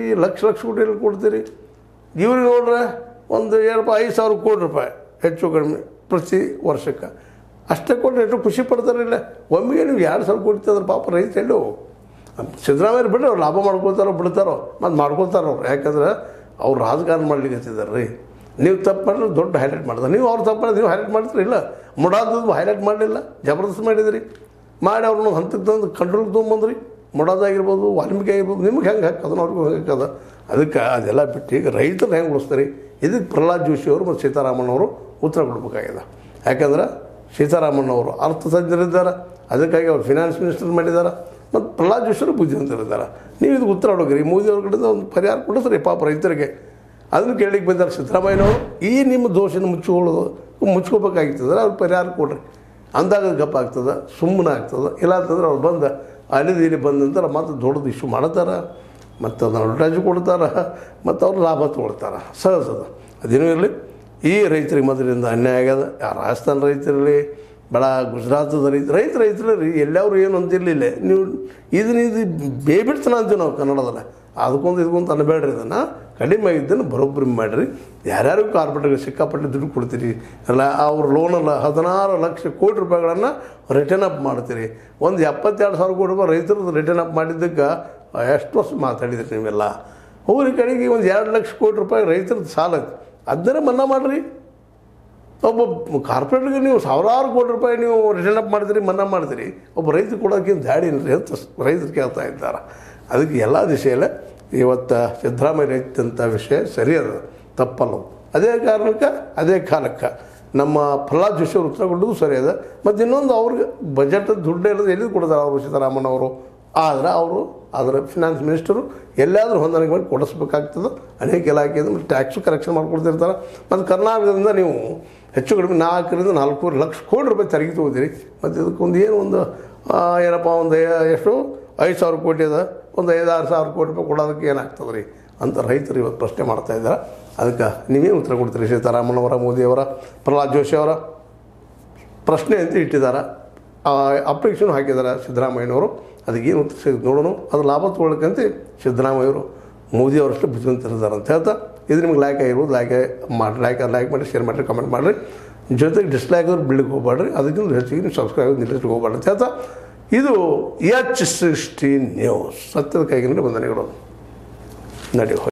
ಲಕ್ಷ ಲಕ್ಷ ಕೋಟಿ ಎಲ್ಲಿ ಕೊಡ್ತೀರಿ ಇವ್ರಿಗೆ ನೋಡ್ರೆ ಒಂದು ಏನಪ್ಪ ಐದು ಸಾವಿರ ಕೋಟಿ ರೂಪಾಯಿ ಹೆಚ್ಚು ಕಡಿಮೆ ಪ್ರತಿ ವರ್ಷಕ್ಕೆ ಅಷ್ಟೇ ಕೊಟ್ಟರೆ ಎಷ್ಟು ಖುಷಿ ಪಡ್ತಾರೆ ಇಲ್ಲ ಒಮ್ಮೆಗೆ ನೀವು ಎರಡು ಸಾವಿರ ಕೋಟಿ ತಂದ್ರೆ ಪಾಪ ರೈತ ಎಲ್ಲೋ ಸಿದ್ದರಾಮಯ್ಯ ಬಿಡ್ರಿ ಅವ್ರು ಲಾಭ ಮಾಡ್ಕೊತಾರೋ ಬಿಡ್ತಾರೋ ಮತ್ತು ಮಾಡ್ಕೊತಾರೋ ಅವ್ರು ಯಾಕಂದ್ರೆ ಅವ್ರು ರಾಜಕಾರಣ ಮಾಡ್ಲಿಕ್ಕೆ ಹತ್ತಿದ್ದಾರೆ ರೀ ನೀವು ತಪ್ಪು ಮಾಡಿದ್ರೆ ದೊಡ್ಡ ಹೈಲೈಟ್ ಮಾಡ್ತಾರೆ ನೀವು ಅವ್ರು ತಪ್ಪು ಮಾಡಿದ್ರೆ ನೀವು ಹೈಲೈಟ್ ಮಾಡ್ತೀರಿ ಇಲ್ಲ ಮುಡಾದದ್ದು ಹೈಲೈಟ್ ಮಾಡಲಿಲ್ಲ ಜಬರ್ದಸ್ತ್ ಮಾಡಿದ್ರಿ ಮಾಡಿ ಅವ್ರನ್ನ ಹಂತಕ್ಕೆ ತಂದು ಕಂಟ್ರೋಲ್ ತೊಗೊಂಬಂದ್ರಿ ಮುಡಾದಾಗಿರ್ಬೋದು ವಾಲ್ಮೀಕಿ ಆಗಿರ್ಬೋದು ನಿಮ್ಗೆ ಹೆಂಗೆ ಹಾಕದ ಅವ್ರಿಗೂ ಹೆಂಗೆ ಹಾಕದ ಅದಕ್ಕೆ ಅದೆಲ್ಲ ಬಿಟ್ಟು ಈಗ ರೈತರು ಹೆಂಗೆ ಉಳಿಸ್ತಾರೆ ಇದಕ್ಕೆ ಪ್ರಹ್ಲಾದ್ ಜೋಶಿ ಅವರು ಮತ್ತು ಸೀತಾರಾಮಣ್ಣವರು ಉತ್ತರ ಕೊಡಬೇಕಾಗಿದೆ ಯಾಕಂದ್ರೆ ಸೀತಾರಾಮಣ್ಣವರು ಅರ್ಥತಜ್ಞರಿದ್ದಾರೆ ಅದಕ್ಕಾಗಿ ಅವ್ರು ಫಿನಾನ್ಸ್ ಮಿನಿಸ್ಟರ್ ಮಾಡಿದ್ದಾರೆ ಮತ್ತು ಪ್ರಹ್ಲಾದ್ ಜೋಶಿಯವರು ಬುದ್ಧಿವಂತರಿದ್ದಾರೆ ನೀವು ಇದಕ್ಕೆ ಉತ್ತರ ಹುಡುಗ್ರಿ ಮೋದಿ ಅವ್ರ ಕಡೆಯಿಂದ ಒಂದು ಪರಿಹಾರ ಕೊಡಿಸ್ರಿ ಪಾಪ ರೈತರಿಗೆ ಅದನ್ನು ಕೇಳಲಿಕ್ಕೆ ಬಂದಾರೆ ಸಿದ್ದರಾಮಯ್ಯನವರು ಈ ನಿಮ್ಮ ದೋಷನ ಮುಚ್ಚಿಕೊಳ್ಳೋದು ಮುಚ್ಕೋಬೇಕಾಗ್ತದೆ ಅವ್ರು ಪರಿಹಾರ ಕೊಡ್ರಿ ಅಂದಾಗ ಅದು ಗಪ್ಪ ಆಗ್ತದೆ ಸುಮ್ಮನೆ ಆಗ್ತದೆ ಇಲ್ಲ ಅಂತಂದ್ರೆ ಅವ್ರು ಬಂದು ಅಲ್ಲಿದ್ದು ಇಲ್ಲಿ ಬಂದ ನಂತರ ಮತ್ತೆ ದೊಡ್ಡದು ಇಶ್ಯೂ ಮಾಡ್ತಾರೆ ಮತ್ತು ಅದನ್ನು ಅಡ್ವರ್ಟೈಸ್ ಕೊಡ್ತಾರೆ ಮತ್ತು ಅವ್ರು ಲಾಭ ತೊಗೊಳ್ತಾರೆ ಸಹಜ ಅದು ಅದೇನೂ ಇರಲಿ ಈ ರೈತರಿಗೆ ಮೊದಲಿಂದ ಅನ್ಯಾಯ ಆಗ್ಯದ ಆ ರಾಜಸ್ಥಾನ ರೈತರಲ್ಲಿ ಭಾಳ ಗುಜರಾತದ ರೈತ ರೈತ ರೈತರು ರೀ ಎಲ್ಲವ್ರು ಏನು ಅಂತಿರಲಿಲ್ಲ ನೀವು ಇದನ್ನ ಇದು ಬೇಬಿಡ್ತನ ಅಂತೀವಿ ನಾವು ಕನ್ನಡದಲ್ಲಿ ಅದಕ್ಕೊಂದು ಇದಕ್ಕೊಂದು ಅನ್ಬೇಡ್ರಿ ಇದನ್ನು ಕಡಿಮೆ ಆಗಿದ್ದನ್ನು ಬರೋಬ್ಬರಿ ಮಾಡಿರಿ ಯಾರ್ಯಾರು ಕಾರ್ಪೊರೇಟ್ಗೆ ಸಿಕ್ಕಾಪಟ್ಟೆ ದುಡ್ಡು ಕೊಡ್ತೀರಿ ಅಲ್ಲ ಅವ್ರ ಲೋನಲ್ಲ ಹದಿನಾರು ಲಕ್ಷ ಕೋಟಿ ರೂಪಾಯಿಗಳನ್ನು ರಿಟರ್ನ್ ಅಪ್ ಮಾಡ್ತೀರಿ ಒಂದು ಎಪ್ಪತ್ತೆರಡು ಸಾವಿರ ಕೋಟಿ ರೂಪಾಯಿ ರೈತರದ್ದು ರಿಟರ್ನ್ ಅಪ್ ಮಾಡಿದ್ದಕ್ಕೆ ಎಷ್ಟು ವರ್ಷ ಮಾತಾಡಿದ್ರಿ ನೀವೆಲ್ಲ ಅವ್ರ ಕಡೆಗೆ ಒಂದು ಎರಡು ಲಕ್ಷ ಕೋಟಿ ರೂಪಾಯಿ ರೈತರದ್ದು ಸಾಲ ಐತಿ ಅದನ್ನೇ ಮನ್ನಾ ಮಾಡಿರಿ ಒಬ್ಬ ಕಾರ್ಪೊರೇಟ್ಗೆ ನೀವು ಸಾವಿರಾರು ಕೋಟಿ ರೂಪಾಯಿ ನೀವು ರಿಟರ್ನ್ ಅಪ್ ಮಾಡಿದ್ರಿ ಮನ್ನಾ ಮಾಡಿದ್ರಿ ಒಬ್ಬ ರೈತ ಕೊಡೋಕ್ಕೇನು ದಾಡಿ ಇಲ್ರಿ ಅಂತ ರೈತರು ಕೇಳ್ತಾ ಇದ್ದಾರೆ ಅದಕ್ಕೆ ಎಲ್ಲ ದಿಶೆಯಲ್ಲೇ ಇವತ್ತು ಸಿದ್ದರಾಮಯ್ಯ ರೈತಂಥ ವಿಷಯ ಸರಿ ಅದ ತಪ್ಪಲ್ಲ ಅದೇ ಕಾರಣಕ್ಕೆ ಅದೇ ಕಾಲಕ್ಕೆ ನಮ್ಮ ಪ್ರಹ್ಲಾದ್ ಜೋಶಿ ಅವರು ಉತ್ತರ ಕೊಡೋದು ಸರಿ ಅದ ಮತ್ತು ಇನ್ನೊಂದು ಅವ್ರಿಗೆ ಬಜೆಟ್ ದುಡ್ಡು ಇರೋದು ಎಲ್ಲಿ ಕೊಡ್ತಾರೆ ಅವರು ಸಿದ್ದರಾಮಯ್ಯ ಅವರು ಆದ್ರೆ ಅವರು ಅದರ ಫಿನಾನ್ಸ್ ಮಿನಿಸ್ಟರು ಎಲ್ಲಾದರೂ ಹೊಂದಾಣಿಕೆ ಮಾಡಿ ಕೊಡಿಸ್ಬೇಕಾಗ್ತದೆ ಅನೇಕ ಇಲಾಖೆಯಿಂದ ಮತ್ತು ಟ್ಯಾಕ್ಸು ಕರೆಕ್ಷನ್ ಮಾಡ್ಕೊಡ್ತಿರ್ತಾರೆ ಮತ್ತು ಕರ್ನಾಟಕದಿಂದ ನೀವು ಹೆಚ್ಚು ಕಡಿಮೆ ನಾಲ್ಕರಿಂದ ನಾಲ್ಕೂವರೆ ಲಕ್ಷ ಕೋಟಿ ರೂಪಾಯಿ ತೆರಿಗೆ ತೊಗೋತೀರಿ ಮತ್ತು ಇದಕ್ಕೊಂದು ಏನು ಒಂದು ಆ, ಏನಪ್ಪ ಒಂದು ಎ- ಎಷ್ಟು ಐದು ಸಾವಿರ ಕೋಟಿ ಅದ ಒಂದು ಐದಾರು ಸಾವಿರ ಕೋಟಿ ರೂಪಾಯಿ ಕೊಡೋದಕ್ಕೆ ಏನಾಗ್ತದೆ ರೀ ಅಂತ ರೈತರು ಇವತ್ತು ಪ್ರಶ್ನೆ ಮಾಡ್ತಾ ಇದ್ದಾರೆ ಅದಕ್ಕೆ ನೀವೇನು ಉತ್ತರ ಕೊಡ್ತೀರಿ ಸೀತಾರಾಮಣ್ಣವರ ಮೋದಿಯವರ ಪ್ರಹ್ಲಾದ್ ಜೋಶಿ ಅವರ ಪ್ರಶ್ನೆ ಅಂತ ಇಟ್ಟಿದ್ದಾರೆ ಅಪ್ಲಿಕೇಶನ್ ಹಾಕಿದ್ದಾರೆ ಸಿದ್ದರಾಮಯ್ಯನವರು ಅದಕ್ಕೇನು ಉತ್ತರ ಸಿಗುತ್ತೆ ನೋಡೋಣ ಅದು ಲಾಭ ತೊಗೊಳಕ್ಕಂತ ಸಿದ್ದರಾಮಯ್ಯವರು ಮೋದಿ ಅವರಷ್ಟು ಬುದ್ಧಿವಂತರಿದ್ದಾರೆ ಅಂತ ಹೇಳ್ತಾ ಇದು ನಿಮ್ಗೆ ಲೈಕ್ ಆಗಿರ್ಬೋದು ಲೈಕ್ ಮಾಡಿ ಲೈಕ್ ಲೈಕ್ ಮಾಡಿ ಶೇರ್ ಮಾಡಿರಿ ಕಮೆಂಟ್ ಮಾಡಿರಿ ಜೊತೆಗೆ ಡಿಸ್ಲೈಕ್ ಅವ್ರು ಬಿಡ್ಲಿಕ್ಕೆ ಹೋಗ್ಬೇಡ್ರಿ ಅದಕ್ಕಿಂತ ಹೆಚ್ಚಿಗೆ ನೀವು ಸಬ್ಸ್ಕ್ರೈಬ್ ನಿಲ್ಲಿಸ್ಲಿಕ್ಕೆ ಹೋಗ್ಬೇಡ್ರಿ ಅಂತ ಹೇಳ್ತಾ ಇದು ಎಚ್ ಸಿಕ್ಸ್ಟೀನ್ ನ್ಯೂಸ್ ಸತ್ಯದ ಕೈಗಿನ ವಂದನೆಗಳು ನಡೆಯೋ